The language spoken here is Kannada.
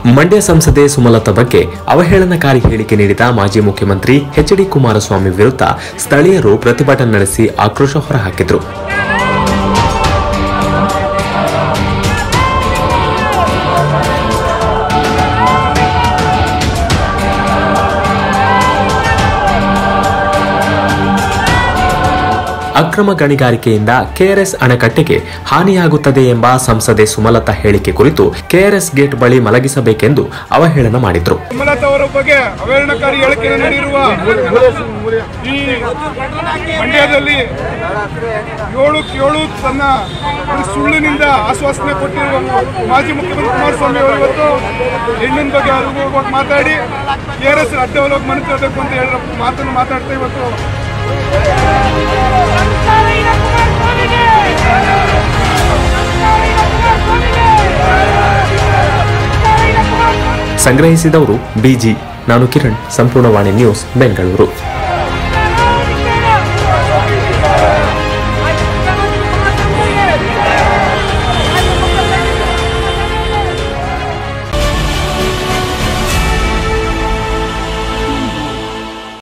ಮಂಡ್ಯ ಸಂಸದೆ ಸುಮಲತಾ ಬಗ್ಗೆ ಅವಹೇಳನಕಾರಿ ಹೇಳಿಕೆ ನೀಡಿದ ಮಾಜಿ ಮುಖ್ಯಮಂತ್ರಿ ಎಚ್ ಡಿ ಕುಮಾರಸ್ವಾಮಿ ವಿರುದ್ಧ ಸ್ಥಳೀಯರು ಪ್ರತಿಭಟನೆ ನಡೆಸಿ ಆಕ್ರೋಶ ಹೊರಹಾಕಿದ್ರು ಅಕ್ರಮ ಗಣಿಗಾರಿಕೆಯಿಂದ ಕೆಆರ್ಎಸ್ ಅಣೆಕಟ್ಟೆಗೆ ಹಾನಿಯಾಗುತ್ತದೆ ಎಂಬ ಸಂಸದೆ ಸುಮಲತಾ ಹೇಳಿಕೆ ಕುರಿತು ಕೆಆರ್ಎಸ್ ಗೇಟ್ ಬಳಿ ಮಲಗಿಸಬೇಕೆಂದು ಅವಹೇಳನ ಮಾಡಿದ್ರು ಸುಮಲತಾ ಅವರ ಬಗ್ಗೆ ಅವಹೇಳನಕಾರಿ ಹೇಳಿಕೆಯನ್ನು ನೀಡಿರುವ ಈ ಮಂಡ್ಯದಲ್ಲಿ ಏಳು ಏಳು ತನ್ನ ಒಂದು ಸುಳ್ಳಿನಿಂದ ಆಶ್ವಾಸನೆ ಕೊಟ್ಟಿರುವ ಮಾಜಿ ಮುಖ್ಯಮಂತ್ರಿ ಕುಮಾರಸ್ವಾಮಿ ಅವರು ಇವತ್ತು ಹೆಣ್ಣಿನ ಬಗ್ಗೆ ಅವ್ರಿಗೂ ಮಾತಾಡಿ ಕೆ ಆರ್ ಎಸ್ ಅಡ್ಡವಲೋಗಿ ಮನೆ ತರಬೇಕು ಅಂತ ಹೇಳಿರೋ ಮಾತನ್ನು ಮಾತಾಡ್ತಾ ಇವತ್ತು ಸಂಗ್ರಹಿಸಿದವರು ಬಿಜಿ ನಾನು ಕಿರಣ್ ಸಂಪೂರ್ಣವಾಣಿ ನ್ಯೂಸ್ ಬೆಂಗಳೂರು